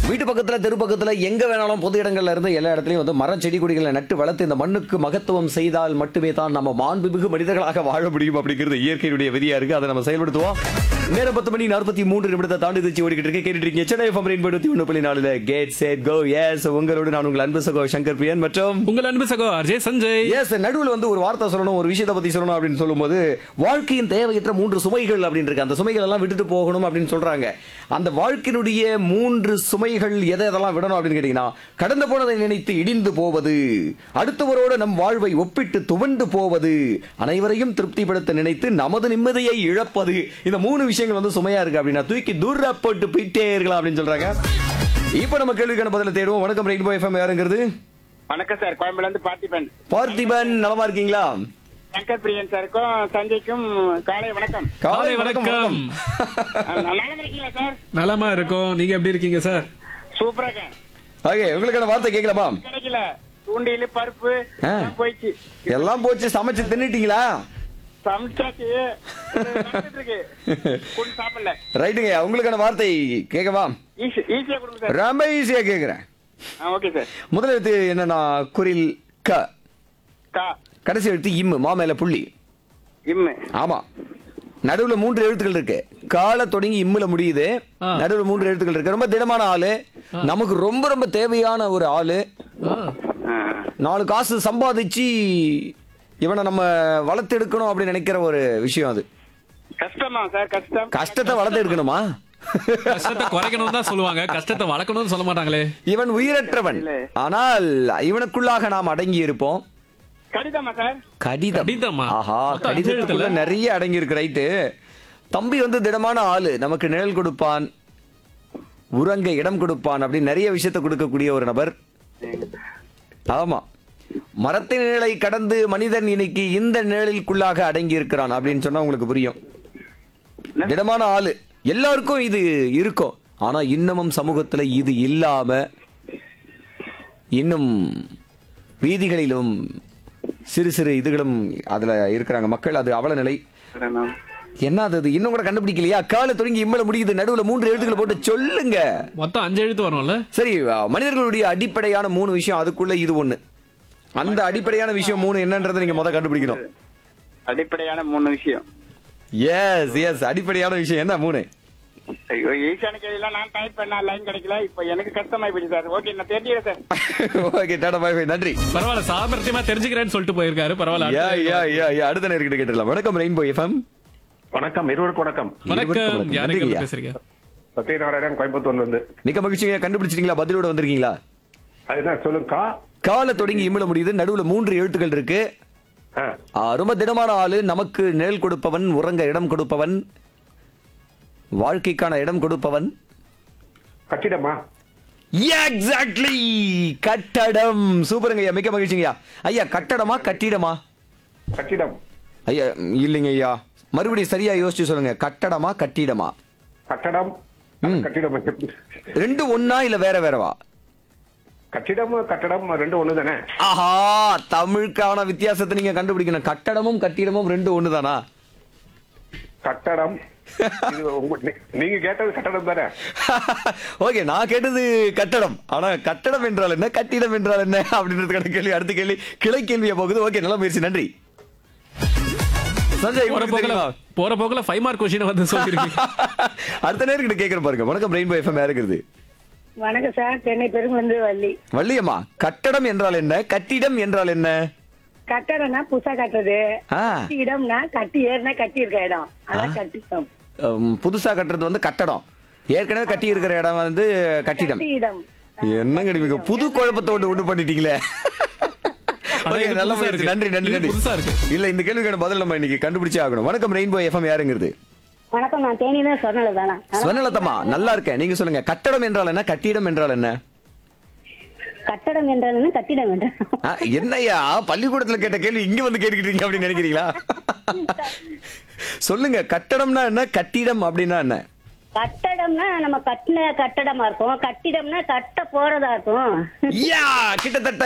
வீட்டு பக்கத்துல தெரு பக்கத்துல எங்க வேணாலும் பொது இடங்கள்ல இருந்து எல்லா இடத்துலயும் வந்து மரம் செடி கொடிகளை நட்டு வளர்த்து இந்த மண்ணுக்கு மகத்துவம் செய்தால் மட்டுமே தான் நம்ம மாண்புமிகு மனிதர்களாக வாழ முடியும் அப்படிங்கிறது இயற்கையுடைய விதியா இருக்கு அதை நம்ம செயல்படுத்துவோம் நேரம் பத்து மணி நாற்பத்தி மூன்று நிமிடத்தை தாண்டி தச்சு ஓடிக்கிட்டு இருக்கு கேட்டுட்டு இருக்கீங்க சென்னை எஃப்எம் இருபத்தி ஒன்று புள்ளி நாலுல கேட் சேட் கோ எஸ் உங்களோடு நான் உங்கள் அன்பு சகோ சங்கர் பிரியன் மற்றும் உங்கள் அன்பு சகோ அஜய் சஞ்சய் எஸ் நடுவில் வந்து ஒரு வார்த்தை சொல்லணும் ஒரு விஷயத்தை பத்தி சொல்லணும் அப்படின்னு சொல்லும்போது வாழ்க்கையின் தேவையற்ற மூன்று சுமைகள் அப்படின்னு இருக்கு அந்த சுமைகள் எல்லாம் விட்டுட்டு போகணும் அப்படின்னு சொல்றாங்க அந்த வாழ்க்கையினுடைய மூன்று சுமைகள் எதை எதெல்லாம் விடணும் அப்படின்னு கேட்டீங்கன்னா கடந்து போனதை நினைத்து இடிந்து போவது அடுத்தவரோடு நம் வாழ்வை ஒப்பிட்டு துவண்டு போவது அனைவரையும் திருப்திப்படுத்த நினைத்து நமது நிம்மதியை இழப்பது இந்த மூணு விஷயங்கள் வந்து சுமையா இருக்கு அப்படின்னா தூக்கி தூரப்பட்டு போயிட்டே இருக்கலாம் அப்படின்னு சொல்றாங்க இப்போ நம்ம கேள்விக்கான பதில தேடுவோம் வணக்கம் ரெயின்போ எஃப்எம் யாருங்கிறது வணக்கம் சார் கோயம்புல இருந்து பார்த்திபன் பார்த்திபன் நலமா இருக்கீங்களா சங்கர் பிரியன் சாருக்கும் சஞ்சய்க்கும் காலை வணக்கம் காலை வணக்கம் அஹ், நல்லா இருக்கீங்களா சார் நலமா இருக்கோம் நீங்க எப்படி இருக்கீங்க சார் சூப்பரா இருக்கேன் ஓகே உங்களுக்கான வார்த்தை கேட்கலாமா கிடைக்கல தூண்டில பருப்பு ஆ. எல்லாம் போயிடுச்சு எல்லாம் போச்சு சமைச்சு தின்னுட்டீங்களா சமைச்சாச்சு இது நடந்துட்டு இருக்கு கொண்டு சாப்பிடல ரைட்டுங்க உங்களுக்கான வார்த்தை கேட்கவா ஈஸி ஈஸியா கொடுங்க சார் ரொம்ப ஈஸியா கேக்குறேன் ஓகே சார் முதல் எழுத்து என்னன்னா குரில் க கா கடைசி எழுத்து இம்மு மா மேல புள்ளி இம்மு ஆமா நடுவுல மூன்று எழுத்துக்கள் இருக்கு கால தொடங்கி இம்முல முடியுது ஆ. நடுவுல மூன்று எழுத்துக்கள் இருக்கு ரொம்ப திடமான ஆளு நமக்கு ரொம்ப ரொம்ப தேவையான ஒரு ஆளு ஆ, ஆ. நாலு காசு சம்பாதிச்சு இவனை நம்ம வளர்த்து எடுக்கணும் அப்படின்னு நினைக்கிற ஒரு விஷயம் அது கஷ்டமா சார் கஷ்டம் கஷ்டத்தை வளர்த்து எடுக்கணுமா கஷ்டத்தை குறைக்கணும் தான் சொல்லுவாங்க கஷ்டத்தை வளர்க்கணும்னு சொல்ல மாட்டாங்களே இவன் உயிரற்றவன் இல்ல. ஆனால் இவனுக்குள்ளாக நாம் அடங்கி இருப்போம் கடிதமா சார் கடிதம் கடிதமா? ஆஹா மொத்தம் அஞ்சு கடிதத்துக்குள்ள எழுத்துல? நிறைய அடங்கி இருக்கு ரைட்டு தம்பி வந்து திடமான ஆளு நமக்கு நிழல் கொடுப்பான் உறங்க இடம் கொடுப்பான் அப்படி நிறைய விஷயத்தை கொடுக்கக்கூடிய ஒரு நபர் ஆமா மரத்தின் நிழலை கடந்து மனிதன் இன்னைக்கு இந்த நிழலுக்குள்ளாக அடங்கி இருக்கிறான் அப்படின்னு சொன்னா உங்களுக்கு புரியும் திடமான ஆளு எல்லாருக்கும் இது இருக்கும் ஆனா இன்னமும் சமூகத்துல இது இல்லாம இன்னும் வீதிகளிலும் சிறு சிறு இதுகளும் அதுல இருக்கிறாங்க மக்கள் அது அவல நிலை என்ன அது அது இன்னும் கூட கண்டுபிடிக்கலையா கால தொடங்கி இம்மல முடியுது நடுவுல மூன்று எழுத்துக்களை போட்டு சொல்லுங்க மொத்தம் அஞ்சு எழுத்து வரும்ல சரி மனிதர்களுடைய அடிப்படையான மூணு விஷயம் அதுக்குள்ள இது ஒண்ணு அந்த அடிப்படையான விஷயம் மூணு என்னன்றதை நீங்க முத கண்டுபிடிக்கணும் அடிப்படையான மூணு விஷயம் எஸ் எஸ் அடிப்படையான விஷயம் என்ன மூணு ஐயோ ஈஸியான கேள்விலாம் நான் டைப் பண்ண லைன் கிடைக்கல இப்போ எனக்கு கஷ்டமாயி போச்சு சார் ஓகே நான் தெரிஞ்சுக்கிறேன் sir okay tata bye bye நன்றி பரவாயில்ல சாமர்த்தியமா தெரிஞ்சுக்கிறேன்னு சொல்லிட்டு போயிருக்காரு பரவாயில்ல யா அடுத்த யா யா யா அடுத்த நேர்கிட்ட கேட்டுடலாம் வணக்கம் ரெயின்போ எஃப்எம் வணக்கம் இருவருக்கும் வணக்கம் வணக்கம் யாருக்கு நன்றிங்கய்யா. பேசுறீங்க சத்யநாராயணன் கோயம்புத்தூர்ல இருந்து மிக்க மகிழ்ச்சிங்க கண்டுபிடிச்சிட்டீங்களா பதிலோட வந்திருக்கீங்களா அதுதான் சொல்லுங்கக்கா கால தொடங்கி இம்மிட முடியுது நடுவுல மூன்று எழுத்துக்கள் இருக்கு ஆ, ஆ, ரொம்ப திடமான ஆளு நமக்கு நிழல் கொடுப்பவன் உறங்க இடம் கொடுப்பவன் வாழ்க்கைக்கான இடம் கொடுப்பவன் கட்டிடமா எக்ஸாக்ட்லி கட்டடம் சூப்பருங்க ஐயா மிக்க மகிழ்ச்சிங்கய்யா ஐயா கட்டடமா கட்டிடமா கட்டிடம் ஐயா இல்லைங்க ஐயா மறுபடியும் சரியா யோசிச்சு சொல்லுங்க கட்டடமா கட்டிடமா கட்டடம் கட்டிடம் ரெண்டு ஒண்ணா இல்ல வேற வேறவா கட்டிடம் கட்டடம் ரெண்டு ஒண்ணு தானே ஆஹா தமிழுக்கான வித்தியாசத்தை நீங்க கண்டுபிடிக்கணும் கட்டடமும் கட்டிடமும் ரெண்டு ஒண்ணுதானா கட்டடம் இது உங்க- நீ- நீங்க கேட்டது கட்டடம் தானே ஓகே நான் கேட்டது கட்டடம் ஆனா கட்டடம் என்றால் என்ன கட்டிடம் என்றால் என்ன அப்படின்றதுக்கான கேள்வி அடுத்த கேள்வி கிளை கேள்வியா போகுது ஓகே நல்ல முயற்சி நன்றி சஞ்சய் போற உங்களுக்கு போக்குல தெரியுமா? போற போக்குல ஃபைவ் மார்க் கொஸ்டின் வந்து சொல்லிருக்கீங்க அடுத்த நேரம் கேட்கிற பாருங்க வணக்கம் ரெயின்போ எஃப்எம் இருக்கிறது வணக்கம் சார் சென்னை பெருங்குந்து வள்ளி வள்ளியம்மா கட்டடம் என்றால் என்ன கட்டிடம் என்றால் என்ன கட்டடம்னா புதுசா கட்டுறது ஆ, கட்டி இடம்னா கட்டி ஏறினா கட்டி இருக்க இடம் அதான் கட்டிடம் உம், புதுசா கட்டுறது வந்து கட்டடம் ஏற்கனவே கட்டி இருக்கிற இடம் வந்து கட்டிடம் கட்டி இடம் என்னங்க நீங்க புது குழப்பத்தோடு உண்டு பண்ணிட்டீங்களே ஆனா Okay, இது நல்ல புதுசா முயற்சி இருக்கு. நன்றி நன்றி இது நன்றி புதுசா இருக்கு. இல்ல இந்த கேள்விக்கான பதில் நம்ம இன்னைக்கு கண்டுபிடிச்சே ஆகணும் வணக்கம் ரெயின்போ எஃப்எம் யாருங்கிறது வணக்கம் நான் தேனி தான் சொன்னல தானே ஸ்வர்ணலதம்மா நல்லா இருக்கேன் நீங்க சொல்லுங்க கட்டடம் என்றால் என்ன கட்டிடம் என்றால் என்ன கட்டடம் என்றால் என்ன கட்டிடம் என்றால் ஆ, என்னய்யா பள்ளிக்கூடத்துல கேட்ட கேள்வி இங்க வந்து கேட்டுக்கிட்டு இருக்கீங்க அப்படின்னு நினைக்கிறீங்களா சொல்லுங்க கட்டடம்னா என்ன கட்டிடம் அப்படின்னா என்ன கட்டடம்னா நம்ம கட்டின கட்டடமா இருக்கும் கட்டிடம்னா கட்ட போறதா இருக்கும் யா கிட்டத்தட்ட